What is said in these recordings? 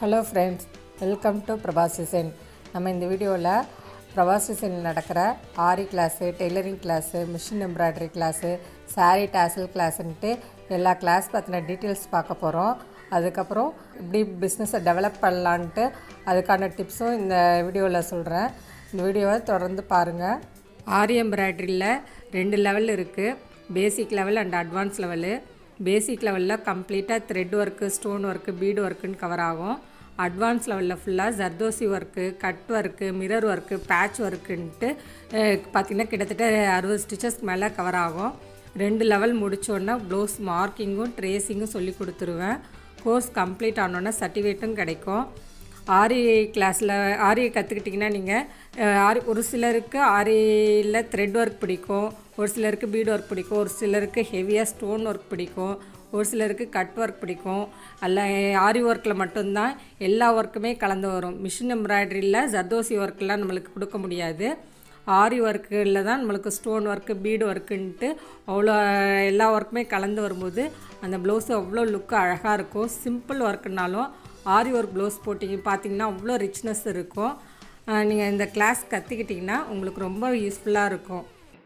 hello friends welcome to Prabhas design நம்ம இந்த வீடியோவில் பிரபாஸ் டிசைனில் நடக்கிற aari class tailoring class machine embroidery class saree tassel கிளாஸுன்ட்டு எல்லா கிளாஸ் பற்றின டீட்டெயில்ஸ் பார்க்க போகிறோம் அதுக்கப்புறம் இப்படி பிஸ்னஸை டெவலப் பண்ணலான்ட்டு அதுக்கான டிப்ஸும் இந்த வீடியோவில் சொல்கிறேன் இந்த வீடியோவை தொடர்ந்து பாருங்கள் ஆரி எம்ப்ராய்டரியில் ரெண்டு லெவல் இருக்குது basic level and advance level basic லெவலில் கம்ப்ளீட்டாக thread work stone work bead ஒர்க்குன்னு கவர் ஆகும் அட்வான்ஸ் லெவலில் ஃபுல்லாக zardosi work cut work mirror work patch ஒர்க்குன்ட்டு பார்த்திங்கன்னா கிட்டத்தட்ட அறுபது ஸ்டிச்சஸ்க்கு மேலே கவர் ஆகும் ரெண்டு லெவல் முடித்தோடனே ப்ளவுஸ் மார்க்கிங்கும் ட்ரேசிங்கும் சொல்லி கொடுத்துருவேன் கோர்ஸ் கம்ப்ளீட் ஆனோடனே சர்டிஃபிகேட்டும் கிடைக்கும் ஆரி கிளாஸில் ஆரி கற்றுக்கிட்டிங்கன்னா நீங்கள் ஆரி ஒரு சிலருக்கு ஆரியில் த்ரெட் ஒர்க் பிடிக்கும் ஒரு சிலருக்கு பீட் ஒர்க் பிடிக்கும் ஒரு சிலருக்கு ஹெவியாக ஸ்டோன் ஒர்க் பிடிக்கும் ஒரு சிலருக்கு கட் ஒர்க் பிடிக்கும் அல்ல ஆரி ஒர்க்கில் மட்டும்தான் எல்லா ஒர்க்குமே கலந்து வரும் மிஷின் எம்ப்ராய்டரியில் ஜர்தோசி ஒர்க்கெலாம் நம்மளுக்கு கொடுக்க முடியாது ஆரி ஒர்க்கில் தான் நம்மளுக்கு ஸ்டோன் ஒர்க்கு பீடு ஒர்க்குன்ட்டு அவ்வளோ எல்லா ஒர்க்குமே கலந்து வரும்போது அந்த ப்ளவுஸு அவ்வளோ லுக்கு அழகாக இருக்கும் சிம்பிள் ஒர்க்குனாலும் ஆரி ஒர்க் ப்ளவுஸ் போட்டிங்க பார்த்தீங்கன்னா அவ்வளோ ரிச்னஸ் இருக்கும் நீங்கள் இந்த கிளாஸ் கற்றுக்கிட்டிங்கன்னா உங்களுக்கு ரொம்ப யூஸ்ஃபுல்லாக இருக்கும்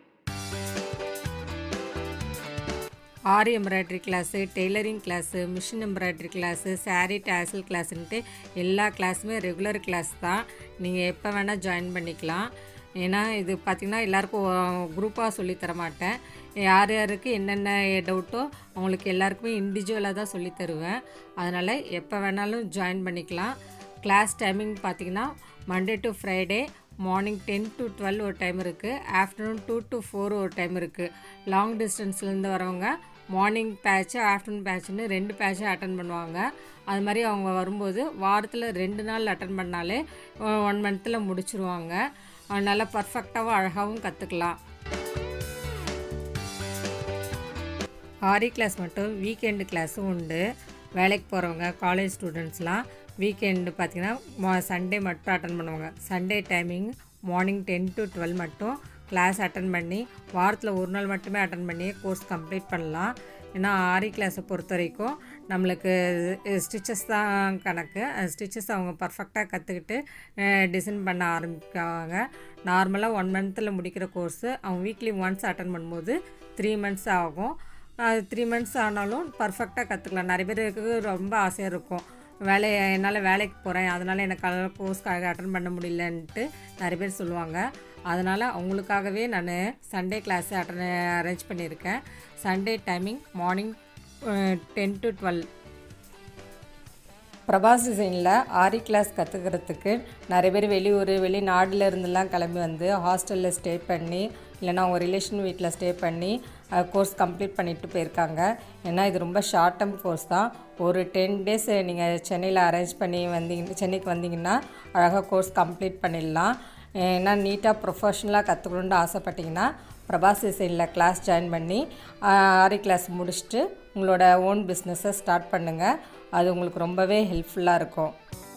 aari embroidery class tailoring class machine embroidery class saree tassel கிளாஸுன்ட்டு எல்லா கிளாஸுமே ரெகுலர் கிளாஸ் தான் நீங்கள் எப்போ வேணால் ஜாயின் பண்ணிக்கலாம் ஏன்னா இது பார்த்திங்கன்னா எல்லாருக்கும் குரூப்பாக சொல்லி தர மாட்டேன் யார் யாருக்கு என்னென்ன டவுட்டோ அவங்களுக்கு எல்லாருக்குமே இண்டிவிஜுவலாக தான் சொல்லி தருவேன் அதனால் எப்போ வேணாலும் ஜாயின் பண்ணிக்கலாம் கிளாஸ் டைமிங் பார்த்திங்கன்னா Monday to Friday morning ten to twelve ஒரு டைம் இருக்குது ஆஃப்டர்நூன் டூ டு ஃபோர் ஒரு டைம் இருக்குது லாங் டிஸ்டன்ஸ்லேருந்து வரவங்க மார்னிங் பேட்ச்சு ஆஃப்டர்நூன் பேட்ச்னு ரெண்டு பேட்சும் அட்டன் பண்ணுவாங்க அது மாதிரி அவங்க வரும்போது வாரத்தில் ரெண்டு நாள் அட்டன் பண்ணாலே ஒன் மந்த்தில் முடிச்சிருவாங்க நல்லா பர்ஃபெக்டாகவும் அழகாகவும் கற்றுக்கலாம் ஆரி கிளாஸ் மட்டும் வீக்கெண்டு கிளாஸும் உண்டு வேலைக்கு போகிறவங்க காலேஜ் ஸ்டூடெண்ட்ஸ்லாம் வீக்கெண்டு பார்த்திங்கன்னா சண்டே மட்டும் அட்டன் பண்ணுவாங்க Sunday timing morning ten to twelve மட்டும் கிளாஸ் அட்டன் பண்ணி வாரத்தில் ஒரு நாள் மட்டுமே அட்டன் பண்ணி கோர்ஸ் கம்ப்ளீட் பண்ணலாம் ஏன்னா ஆரி கிளாஸை பொறுத்த வரைக்கும் நம்மளுக்கு ஸ்டிச்சஸ் தான் கணக்கு ஸ்டிச்சஸ் அவங்க பர்ஃபெக்டாக கற்றுக்கிட்டு டிசைன் பண்ண ஆரம்பிப்பாங்க நார்மலாக ஒன் மந்த்தில் முடிக்கிற கோர்ஸு அவங்க வீக்லி ஒன்ஸ் அட்டன் பண்ணும்போது த்ரீ மந்த்ஸ் ஆகும் அது த்ரீ மந்த்ஸ் ஆனாலும் பர்ஃபெக்டாக கற்றுக்கலாம் நிறைய பேருக்கு ரொம்ப ஆசையாக இருக்கும் வேலை என்னால் வேலைக்கு போகிறேன் அதனால் எனக்கு கலர் கோர்ஸ்க்காக அட்டன் பண்ண முடியலன்ட்டு நிறைய பேர் சொல்லுவாங்க அதனால் அவங்களுக்காகவே நான் சண்டே கிளாஸ் அட்டன் அரேஞ்ச் பண்ணியிருக்கேன் Sunday timing morning ten to twelve Prabhas டிசைனில் ஆரி கிளாஸ் கற்றுக்கிறதுக்கு நிறைய பேர் வெளியூர் வெளிநாடுல இருந்தெல்லாம் கிளம்பி வந்து ஹாஸ்டலில் ஸ்டே பண்ணி இல்லைனா அவங்க ரிலேஷன் வீட்டில் ஸ்டே பண்ணி கோர்ஸ் கம்ப்ளீட் பண்ணிட்டு போயிருக்காங்க ஏன்னா இது ரொம்ப ஷார்ட் டேர்ம் கோர்ஸ் தான் ஒரு டென் டேஸ் நீங்கள் சென்னையில் அரேஞ்ச் பண்ணி வந்தீங்க சென்னைக்கு வந்தீங்கன்னா அழகாக கோர்ஸ் கம்ப்ளீட் பண்ணிடலாம் ஏன்னா நீட்டாக ப்ரொஃபஷ்னலாக கற்றுக்கணுன்னு ஆசைப்பட்டீங்கன்னா பிரபாஸ் டிசைனில் கிளாஸ் ஜாயின் பண்ணி ஆரி கிளாஸ் முடிச்சுட்டு உங்களோட ஓன் பிஸ்னஸை ஸ்டார்ட் பண்ணுங்கள் அது உங்களுக்கு ரொம்பவே ஹெல்ப்ஃபுல்லாக இருக்கும்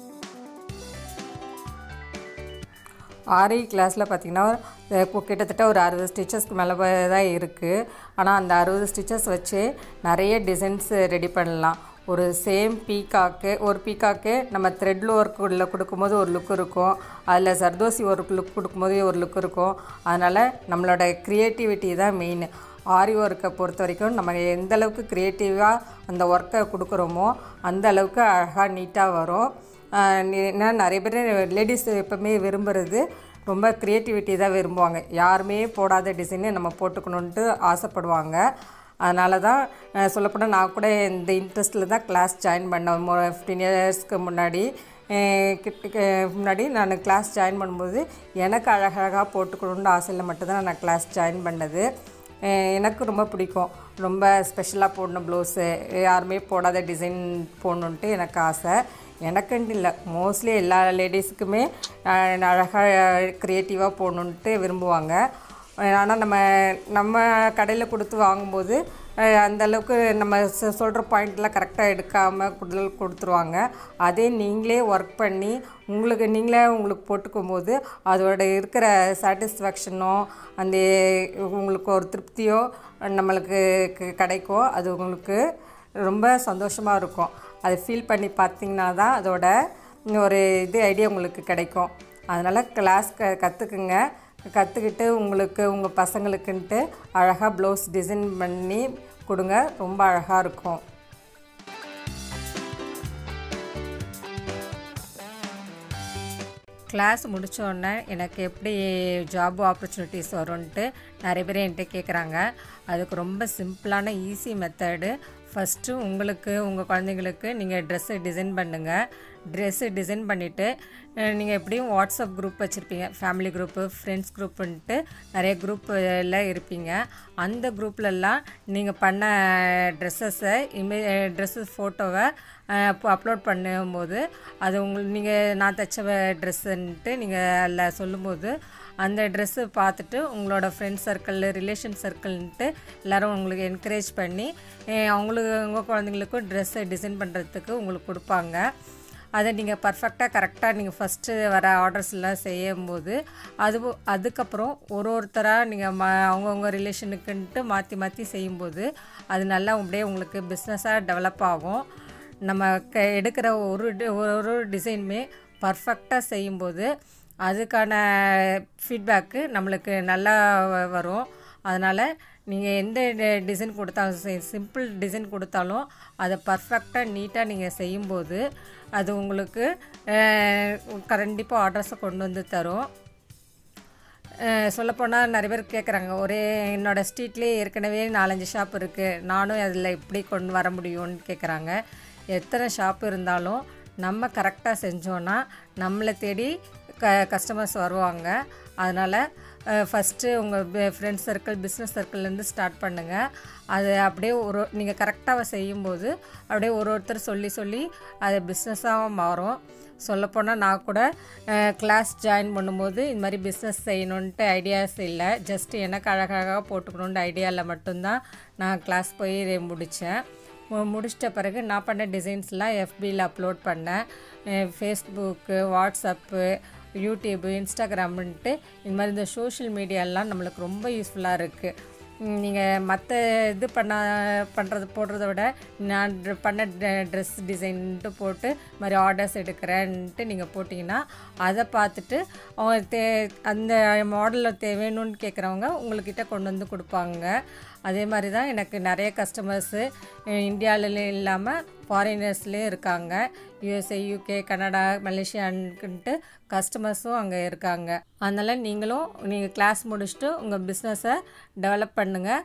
ஆரி கிளாஸில் பார்த்திங்கன்னா கிட்டத்தட்ட ஒரு அறுபது ஸ்டிச்சஸ்க்கு மேலே தான் இருக்குது ஆனால் அந்த அறுபது ஸ்டிச்சஸ் வச்சு நிறைய டிசைன்ஸ் ரெடி பண்ணலாம் ஒரு சேம் பீக்காக்கு ஒரு பீக்காக்கு நம்ம த்ரெட் ஒர்க்குள்ள கொடுக்கும்போது ஒரு லுக் இருக்கும் அதில் சர்தோசி ஒரு லுக் கொடுக்கும்போது ஒரு லுக் இருக்கும் அதனால் நம்மளோட க்ரியேட்டிவிட்டி தான் மெயின் ஆரி ஒர்க்கை பொறுத்த வரைக்கும் நம்ம எந்த அளவுக்கு க்ரியேட்டிவாக அந்த ஒர்க்கை கொடுக்குறோமோ அந்த அளவுக்கு அழகாக நீட்டாக வரும் ஏன்னா நிறைய பேர் லேடிஸ் எப்போவுமே விரும்புகிறது ரொம்ப க்ரியேட்டிவிட்டி தான் விரும்புவாங்க யாருமே போடாத டிசைனே நம்ம போட்டுக்கணுன்ட்டு ஆசைப்படுவாங்க அதனால தான் சொல்லப்போனால் நான் கூட இந்த இன்ட்ரெஸ்ட்டில் தான் கிளாஸ் ஜாயின் பண்ணேன் ஃபிஃப்டீன் இயர்ஸ்க்கு முன்னாடி கிட்ட முன்னாடி நான் கிளாஸ் ஜாயின் பண்ணும்போது எனக்கு அழகழகாக போட்டுக்கணுன்ற ஆசையில் மட்டும்தான் நான் கிளாஸ் ஜாயின் பண்ணது எனக்கு ரொம்ப பிடிக்கும் ரொம்ப ஸ்பெஷலாக போடணும் ப்ளவுஸு யாருமே போடாத டிசைன் போடணுன்ட்டு எனக்கு ஆசை எனக்குன்ட்டு இல்லை மோஸ்ட்லி எல்லா லேடிஸுக்குமே அழகாக க்ரியேட்டிவாக போடணுன்ட்டு விரும்புவாங்க ஆனால் நம்ம நம்ம கடையில் கொடுத்து வாங்கும்போது அந்த அளவுக்கு நம்ம சொல்கிற பாயிண்ட்லாம் கரெக்டாக எடுக்காமல் கொடுத்து கொடுத்துருவாங்க அதே நீங்களே ஒர்க் பண்ணி உங்களுக்கு நீங்களே உங்களுக்கு போட்டுக்கும் போது அதோட இருக்கிற சாட்டிஸ்ஃபேக்ஷனோ அந்த உங்களுக்கு ஒரு திருப்தியோ நம்மளுக்கு கிடைக்கும் அது உங்களுக்கு ரொம்ப சந்தோஷமாக இருக்கும் அதை ஃபீல் பண்ணி பார்த்தீங்கன்னா தான் அதோட ஒரு இது ஐடியா உங்களுக்கு கிடைக்கும் அதனால் கிளாஸ் க கற்றுக்குங்க கற்றுக்கிட்டு உங்களுக்கு உங்கள் பசங்களுக்குன்ட்டு அழகாக ப்ளவுஸ் டிசைன் பண்ணி கொடுங்க ரொம்ப அழகாக இருக்கும் கிளாஸ் முடித்தோடனே எனக்கு எப்படி ஜாப் ஆப்பர்ச்சுனிட்டிஸ் வரும்ன்ட்டு நிறைய பேர் என்கிட்ட கேட்குறாங்க அதுக்கு ரொம்ப சிம்பிளான ஈஸி மெத்தடு ஃபஸ்ட்டு உங்களுக்கு உங்கள் குழந்தைங்களுக்கு நீங்கள் ட்ரெஸ்ஸை டிசைன் பண்ணுங்கள் ட்ரெஸ்ஸு டிசைன் பண்ணிவிட்டு நீங்கள் எப்படியும் வாட்ஸ்அப் குரூப் வச்சுருப்பீங்க ஃபேமிலி குரூப்பு ஃப்ரெண்ட்ஸ் குரூப்புன்ட்டு நிறைய குரூப்பில் இருப்பீங்க அந்த குரூப்லலாம் நீங்கள் பண்ண ட்ரெஸ்ஸஸை இமே ட்ரெஸ்ஸஸ் ஃபோட்டோவை இப்போ அப்லோட் பண்ணும்போது அது உங்களுக்கு நீங்கள் நான் தைச்ச ட்ரெஸ்ஸுன்ட்டு நீங்கள் அதில் சொல்லும்போது அந்த ட்ரெஸ்ஸு பார்த்துட்டு உங்களோட ஃப்ரெண்ட்ஸ் சர்க்கிள் ரிலேஷன் சர்க்கிள்ன்ட்டு எல்லோரும் உங்களுக்கு என்கரேஜ் பண்ணி அவங்களுக்கு உங்கள் குழந்தைங்களுக்கும் ட்ரெஸ்ஸை டிசைன் பண்ணுறதுக்கு உங்களுக்கு கொடுப்பாங்க அதை நீங்கள் பர்ஃபெக்டாக கரெக்டாக நீங்கள் ஃபஸ்ட்டு வர ஆர்டர்ஸ்லாம் செய்யும்போது அது அதுக்கப்புறம் ஒரு ஒருத்தராக நீங்கள் ம அவங்கவுங்க ரிலேஷனுக்குன்ட்டு மாற்றி மாற்றி செய்யும்போது அது நல்லா அப்படியே உங்களுக்கு பிஸ்னஸாக டெவலப் ஆகும் நம்ம க எடுக்கிற ஒரு ஒரு டிசைனுமே பர்ஃபெக்டாக செய்யும்போது அதுக்கான ஃபீட்பேக்கு நம்மளுக்கு நல்லா வரும் அதனால் நீங்கள் எந்த டிசைன் கொடுத்தாலும் சிம்பிள் டிசைன் கொடுத்தாலும் அதை பர்ஃபெக்டாக நீட்டாக நீங்கள் செய்யும்போது அது உங்களுக்கு கண்டிப்பாக ஆர்டர்ஸை கொண்டு வந்து தரும் சொல்லப்போனால் நிறைய பேர் கேட்குறாங்க ஒரே என்னோடய ஸ்ட்ரீட்லேயே ஏற்கனவே நாலஞ்சு ஷாப் இருக்குது நானும் அதில் எப்படி கொண்டு வர முடியும்னு கேட்குறாங்க எத்தனை ஷாப் இருந்தாலும் நம்ம கரெக்டாக செஞ்சோன்னா நம்மளை தேடி க கஸ்டமர்ஸ் வருவாங்க அதனால் ஃபஸ்ட்டு உங்கள் ஃப்ரெண்ட்ஸ் சர்க்கிள் பிஸ்னஸ் சர்க்கிள்லேருந்து ஸ்டார்ட் பண்ணுங்கள் அது அப்படியே ஒரு நீங்கள் கரெக்டாக செய்யும்போது அப்படியே ஒரு ஒருத்தர் சொல்லி சொல்லி அது பிஸ்னஸாக மாறும் சொல்லப்போனால் நான் கூட கிளாஸ் ஜாயின் பண்ணும்போது இந்த மாதிரி பிஸ்னஸ் செய்யணுன்ட்டு ஐடியாஸ் இல்லை ஜஸ்ட் எனக்கு அழகாக போட்டுக்கணுன்ற ஐடியாவில் மட்டும்தான் நான் கிளாஸ் போய் முடித்தேன் முடிச்சிட்ட பிறகு நான் பண்ண டிசைன்ஸ்லாம் எஃபியில் அப்லோட் பண்ணேன் ஃபேஸ்புக்கு வாட்ஸ்அப்பு யூடியூப்பு இன்ஸ்டாகிராமுன்ட்டு இந்த மாதிரி இந்த சோஷியல் மீடியாலாம் நம்மளுக்கு ரொம்ப யூஸ்ஃபுல்லாக இருக்குது நீங்கள் மற்ற இது பண்ண பண்ணுறது போடுறத விட நான் பண்ண ட்ரெஸ் டிசைன்ட்டு போட்டு மாதிரி ஆர்டர்ஸ் எடுக்கிறேன்ட்டு நீங்கள் போட்டிங்கன்னா அதை பார்த்துட்டு அவங்க தே அந்த மாடலில் தே வேணும்னு கேட்குறவங்க உங்கள்கிட்ட கொண்டு வந்து கொடுப்பாங்க அதே மாதிரி தான் எனக்கு நிறைய கஸ்டமர்ஸு இந்தியாவில இல்லாமல் ஃபாரினர்ஸ்லேயும் இருக்காங்க யூஎஸ்ஏ யூகே கனடா மலேசியான்ட்டு கஸ்டமர்ஸும் அங்கே இருக்காங்க அதனால் நீங்களும் நீங்கள் கிளாஸ் முடிச்சுட்டு உங்கள் பிஸ்னஸை டெவலப் பண்ணுங்கள்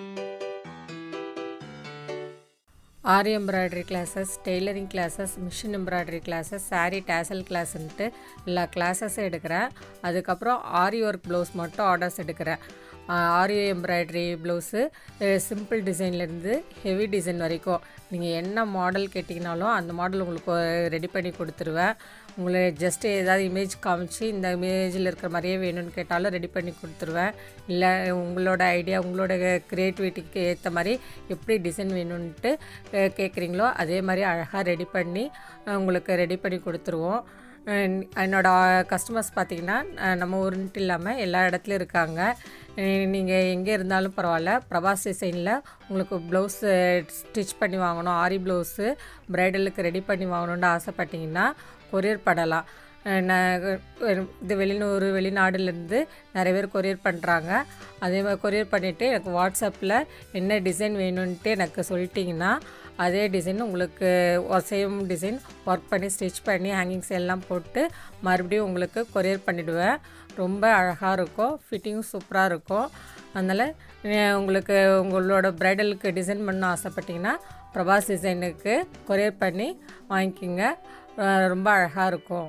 aari embroidery classes tailoring classes machine embroidery classes sari tassel கிளாஸ்ன்ட்டு எல்லா கிளாஸஸும் எடுக்கிறேன் அதுக்கப்புறம் ஆரி ஒர்க் ப்ளவுஸ் மட்டும் ஆர்டர்ஸ் எடுக்கிறேன் ஆரி எம்ப்ராய்டரி ப்ளவுஸு சிம்பிள் டிசைன்லேருந்து ஹெவி டிசைன் வரைக்கும் நீங்கள் என்ன மாடல் கேட்டிங்கனாலும் அந்த மாடல் உங்களுக்கு ரெடி பண்ணி கொடுத்துருவேன் உங்களை ஜஸ்ட்டு ஏதாவது இமேஜ் காமிச்சு இந்த இமேஜில் இருக்கிற மாதிரியே வேணும்னு கேட்டாலும் ரெடி பண்ணி கொடுத்துருவேன் இல்லை உங்களோட ஐடியா உங்களோட க்ரியேட்டிவிட்டிக்கு ஏற்ற மாதிரி எப்படி டிசைன் வேணும்ன்ட்டு கேட்குறீங்களோ அதே மாதிரி அழகாக ரெடி பண்ணி உங்களுக்கு ரெடி பண்ணி கொடுத்துருவோம் என்னோடய கஸ்டமர்ஸ் பார்த்திங்கன்னா நம்ம ஊருன்ட்டு இல்லாமல் எல்லா இடத்துலையும் இருக்காங்க நீங்கள் எங்கே இருந்தாலும் பரவாயில்ல பிரபாஸ் டிசைனில் உங்களுக்கு ப்ளவுஸு ஸ்டிச் பண்ணி வாங்கணும் ஆரி ப்ளவுஸு ப்ரைடலுக்கு ரெடி பண்ணி வாங்கணுன்னு ஆசைப்பட்டிங்கன்னா கொரியர் பண்ணலாம் நான் இது வெளிநூறு வெளிநாடுலேருந்து நிறைய பேர் கொரியர் பண்ணுறாங்க அதே மாதிரி கொரியர் பண்ணிவிட்டு எனக்கு வாட்ஸ்அப்பில் என்ன டிசைன் வேணும்ன்ட்டு எனக்கு சொல்லிட்டிங்கன்னா அதே டிசைன் உங்களுக்கு சேம் டிசைன் ஒர்க் பண்ணி ஸ்டிச் பண்ணி ஹேங்கிங்ஸ் எல்லாம் போட்டு மறுபடியும் உங்களுக்கு கொரியர் பண்ணிவிடுவேன் ரொம்ப அழகாக இருக்கும் ஃபிட்டிங்கும் சூப்பராக இருக்கும் அதனால் உங்களுக்கு உங்களோட ப்ரைடலுக்கு டிசைன் பண்ண ஆசைப்பட்டிங்கன்னா பிரபாஸ் டிசைனுக்கு கொரியர் பண்ணி வாங்கிக்கிங்க ரொம்ப அழகாக இருக்கும்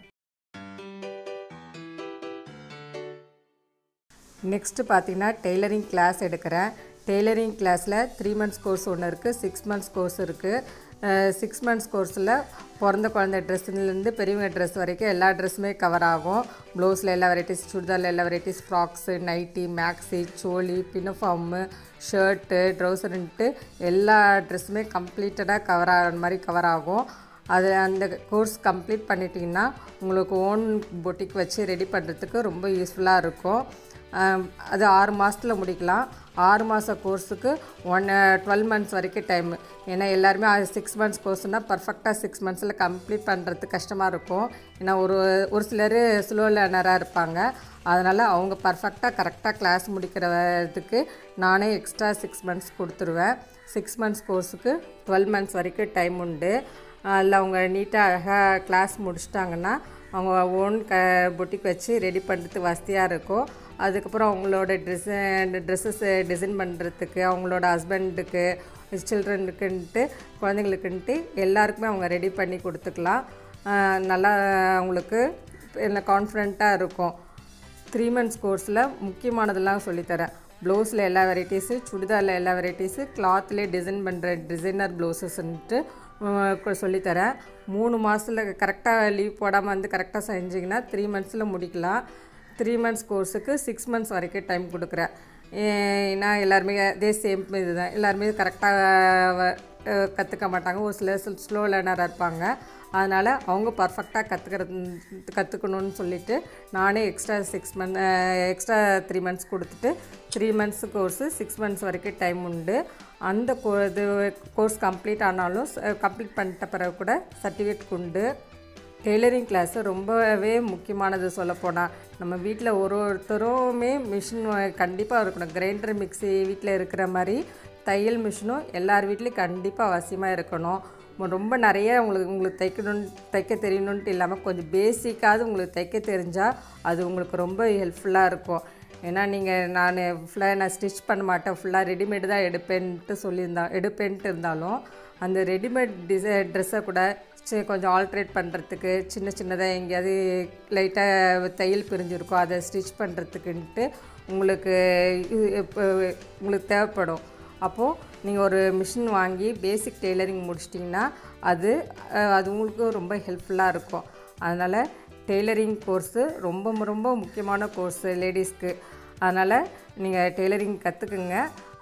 நெக்ஸ்ட்டு பார்த்தீங்கன்னா டெய்லரிங் கிளாஸ் எடுக்கிறேன் டெய்லரிங் கிளாஸில் த்ரீ மந்த்ஸ் கோர்ஸ் ஒன்று இருக்குது சிக்ஸ் மந்த்ஸ் கோர்ஸ் இருக்குது சிக்ஸ் மந்த்ஸ் கோர்ஸில் பிறந்த குழந்தை ட்ரெஸ்ஸுலேருந்து பெரியவங்க ட்ரெஸ் வரைக்கும் எல்லா ட்ரெஸ்ஸுமே கவர் ஆகும் ப்ளவுஸில் எல்லா வெரைட்டிஸ் சுடிதாரில் எல்லா varieties frocks nighty maxi choli pinafore shirt ட்ரௌசருன்ட்டு எல்லா ட்ரெஸ்ஸுமே கம்ப்ளீட்டடாக கவர் ஆகிற மாதிரி கவர் ஆகும் அது அந்த கோர்ஸ் கம்ப்ளீட் பண்ணிட்டீங்கன்னா உங்களுக்கு ஓன் பொட்டிக் வச்சு ரெடி பண்ணுறதுக்கு ரொம்ப யூஸ்ஃபுல்லாக இருக்கும் ஆம், அது ஆறு மாதத்தில் முடிக்கலாம் ஆறு மாத கோர்ஸுக்கு ஒன் டுவெல் மந்த்ஸ் வரைக்கும் டைம் ஏன்னா எல்லாருமே சிக்ஸ் மந்த்ஸ் கோர்ஸ்னால் பர்ஃபெக்டாக சிக்ஸ் மந்த்ஸில் கம்ப்ளீட் பண்ணுறது கஷ்டமாக இருக்கும் ஏன்னா ஒரு ஒரு சிலர் ஸ்லோ லேர்னராக இருப்பாங்க அதனால் அவங்க பர்ஃபெக்டாக கரெக்டாக கிளாஸ் முடிக்கிறதுக்கு நானே எக்ஸ்ட்ரா சிக்ஸ் மந்த்ஸ் கொடுத்துருவேன் சிக்ஸ் மந்த்ஸ் கோர்ஸுக்கு டுவெல் மந்த்ஸ் வரைக்கும் டைம் உண்டு அதில் அவங்க நீட்டாக அழகாக கிளாஸ் முடிச்சிட்டாங்கன்னா அவங்க ஓன் க பொட்டிக் வச்சு ரெடி பண்ணுறதுக்கு வசதியாக இருக்கும் அதுக்கப்புறம் அவங்களோட ட்ரெஸ்ஸு ட்ரெஸ்ஸஸ் டிசைன் பண்ணுறதுக்கு அவங்களோட ஹஸ்பண்டுக்கு சில்ட்ரனுக்குன்ட்டு குழந்தைங்களுக்குன்ட்டு எல்லாருக்குமே அவங்க ரெடி பண்ணி கொடுத்துக்கலாம் ஆஹ் நல்லா அவங்களுக்கு என்ன கான்ஃபிடண்ட்டாக இருக்கும் த்ரீ மந்த்ஸ் கோர்ஸில் முக்கியமானதெல்லாம் சொல்லித்தரேன் ப்ளவுஸில் எல்லா வெரைட்டிஸு சுடிதாரில் எல்லா வெரைட்டிஸு கிளாத்லேயே டிசைன் பண்ணுற டிசைனர் ப்ளவுசஸ்ன்ட்டு சொல்லித்தரேன் மூணு மாதத்தில் கரெக்டாக லீவ் போடாமல் வந்து கரெக்டாக செஞ்சிங்கன்னா த்ரீ மந்த்ஸில் முடிக்கலாம் த்ரீ மந்த்ஸ் கோர்ஸுக்கு சிக்ஸ் மந்த்ஸ் வரைக்கும் டைம் கொடுக்குறேன் ஏன்னா எல்லாருமே அதே சேம் இதுதான் எல்லாருமே கரெக்டாக கற்றுக்க மாட்டாங்க ஒரு சில ஸ்லோ லேர்னராக இருப்பாங்க அதனால் அவங்க பர்ஃபெக்டாக கற்றுக்கிறது கற்றுக்கணும்னு சொல்லிட்டு நானே extra six month extra three months கொடுத்துட்டு three months course six months வரைக்கும் டைம் உண்டு அந்த கோ இது கோர்ஸ் கம்ப்ளீட் ஆனாலும் கம்ப்ளீட் பண்ணிட்ட பிறகு கூட சர்டிஃபிகேட் உண்டு டெய்லரிங் கிளாஸு ரொம்பவே முக்கியமானது சொல்லப்போனால் நம்ம வீட்டில் ஒரு ஒருத்தருமே மிஷின் கண்டிப்பாக இருக்கணும் கிரைண்டர் மிக்ஸி வீட்டில் இருக்கிற மாதிரி தையல் மிஷினும் எல்லார் வீட்லேயும் கண்டிப்பாக அவசியமாக இருக்கணும் மு- ரொம்ப நிறைய உங்களுக்கு உங்களுக்கு தைக்கணும்னு தைக்க தெரியணுன்ட்டு இல்லாமல் கொஞ்சம் பேசிக்காவது உங்களுக்கு தைக்க தெரிஞ்சால் அது உங்களுக்கு ரொம்ப ஹெல்ப்ஃபுல்லாக இருக்கும் ஏன்னா நீங்கள் நான் ஃபுல்லாக நான் ஸ்டிச் பண்ண மாட்டேன் ஃபுல்லாக ரெடிமேடு தான் எடுப்பேன்ட்டு சொல்லியிருந்தா எடுப்பேன்ட்டு இருந்தாலும் அந்த ரெடிமேட் டிசை ட்ரெஸ்ஸை கூட சி- கொஞ்சம் ஆல்ட்ரேட் பண்ணுறதுக்கு சின்ன சின்னதாக எங்கேயாவது லைட்டாக தையல் பிரிஞ்சிருக்கும் அதை ஸ்டிச் பண்ணுறதுக்குன்ட்டு உங்களுக்கு இது இப்போ உங்களுக்கு தேவைப்படும் அப்போது நீங்கள் ஒரு மிஷின் வாங்கி பேசிக் டெய்லரிங் முடிச்சிட்டிங்கன்னா அது அஹ், அது உங்களுக்கு ரொம்ப ஹெல்ப்ஃபுல்லாக இருக்கும் அதனால் டெய்லரிங் கோர்ஸு ரொம்ப ரொம்ப முக்கியமான கோர்ஸு லேடிஸ்க்கு அதனால் நீங்கள் டெய்லரிங் கற்றுக்குங்க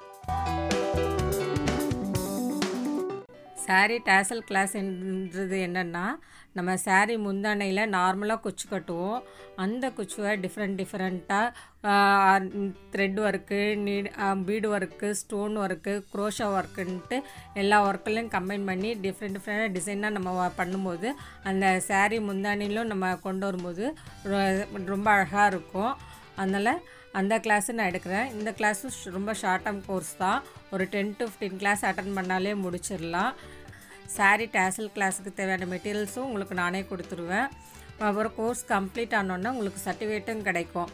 saree டேசல் கிளாஸ்ன்றது என்னென்னா நம்ம saree முந்தானையில் நார்மலாக குச்சி கட்டுவோம் அந்த குச்சியை டிஃப்ரெண்ட் டிஃப்ரெண்ட்டாக த்ரெட் ஒர்க்கு நீட் bead work stone work crochet ஒர்க்குன்ட்டு எல்லா ஒர்க்குலையும் கம்பைன் பண்ணி டிஃப்ரெண்ட் டிஃப்ரெண்ட் டிசைனாக நம்ம வ- பண்ணும்போது அந்த saree முந்தானிலும் நம்ம கொண்டு வரும்போது ரொ- ரொம்ப அழகாக இருக்கும் அதனால் அந்த கிளாஸு நான் எடுக்கிறேன் இந்த கிளாஸும் ஷ்- ரொம்ப ஷார்ட் டேர்ம் கோர்ஸ் தான் ஒரு ten to fifteen class attend பண்ணாலே முடிச்சிடலாம் saree டேசல் கிளாஸுக்கு தேவையான மெட்டீரியல்ஸும் உங்களுக்கு நானே கொடுத்துருவேன் அப்புறம் கோர்ஸ் கம்ப்ளீட் ஆனோன்னா உங்களுக்கு சர்டிஃபிகேட்டும் கிடைக்கும்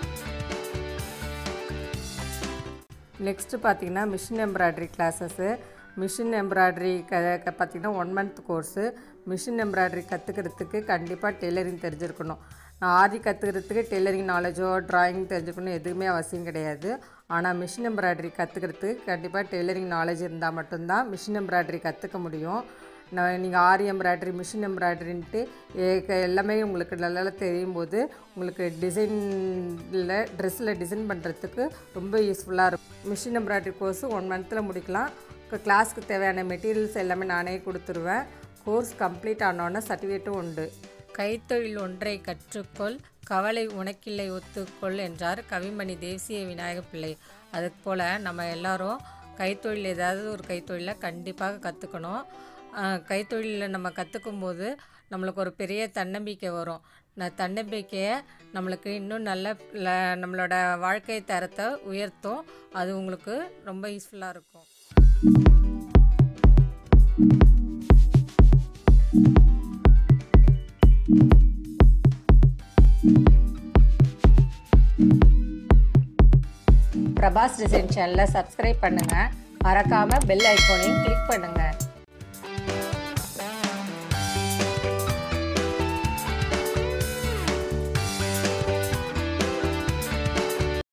நெக்ஸ்ட்டு பார்த்தீங்கன்னா machine embroidery classes machine embroidery க க பார்த்தீங்கன்னா one month course machine embroidery கற்றுக்கிறதுக்கு கண்டிப்பாக டெய்லரிங் தெரிஞ்சிருக்கணும் நான் ஆரி கற்றுக்கிறதுக்கு டெய்லரிங் நாலேஜோ டிராயிங் தெரிஞ்சுக்கணும் எதுவுமே அவசியம் கிடையாது ஆனால் மிஷின் எம்ப்ராய்டரி கற்றுக்கிறதுக்கு கண்டிப்பாக டெய்லரிங் நாலேஜ் இருந்தால் மட்டும்தான் மிஷின் எம்ப்ராய்டரி கற்றுக்க முடியும் நான் நீங்கள் ஆரி எம்ப்ராய்டரி மிஷின் எம்ப்ராய்டரின்ட்டு எல்லாமே உங்களுக்கு நல்லா தெரியும் போது உங்களுக்கு டிசைனில் ட்ரெஸ்ஸில் டிசைன் பண்ணுறதுக்கு ரொம்ப யூஸ்ஃபுல்லாக இருக்கும் மிஷின் எம்ப்ராய்டரி கோர்ஸு ஒன் மந்த்தில் முடிக்கலாம் கிளாஸ்க்கு தேவையான மெட்டீரியல்ஸ் எல்லாமே நானே கொடுத்துருவேன் கோர்ஸ் கம்ப்ளீட் ஆனோன்னே சர்டிஃபிகேட்டும் உண்டு கைத்தொழில் ஒன்றை கற்றுக்கொள் கவலை உனக்கில்லை ஒத்துக்கொள் என்றார் கவிமணி தேசிய விநாயக பிள்ளை அதுக்கு போல் நம்ம எல்லாரும் கைத்தொழில் ஏதாவது ஒரு கைத்தொழிலை கண்டிப்பாக கற்றுக்கணும் கைத்தொழிலில் நம்ம கற்றுக்கும் போது நம்மளுக்கு ஒரு பெரிய தன்னம்பிக்கை வரும் நான் தன்னம்பிக்கையை நம்மளுக்கு இன்னும் நல்ல ல- நம்மளோட வாழ்க்கை தரத்தை உயர்த்தும் அது உங்களுக்கு ரொம்ப யூஸ்ஃபுல்லாக இருக்கும் பிரபாஸ் டிசைன் சேனலை சப்ஸ்கிரைப் பண்ணுங்கள் மறக்காமல் பெல் ஐக்கோனையும் கிளிக் பண்ணுங்கள்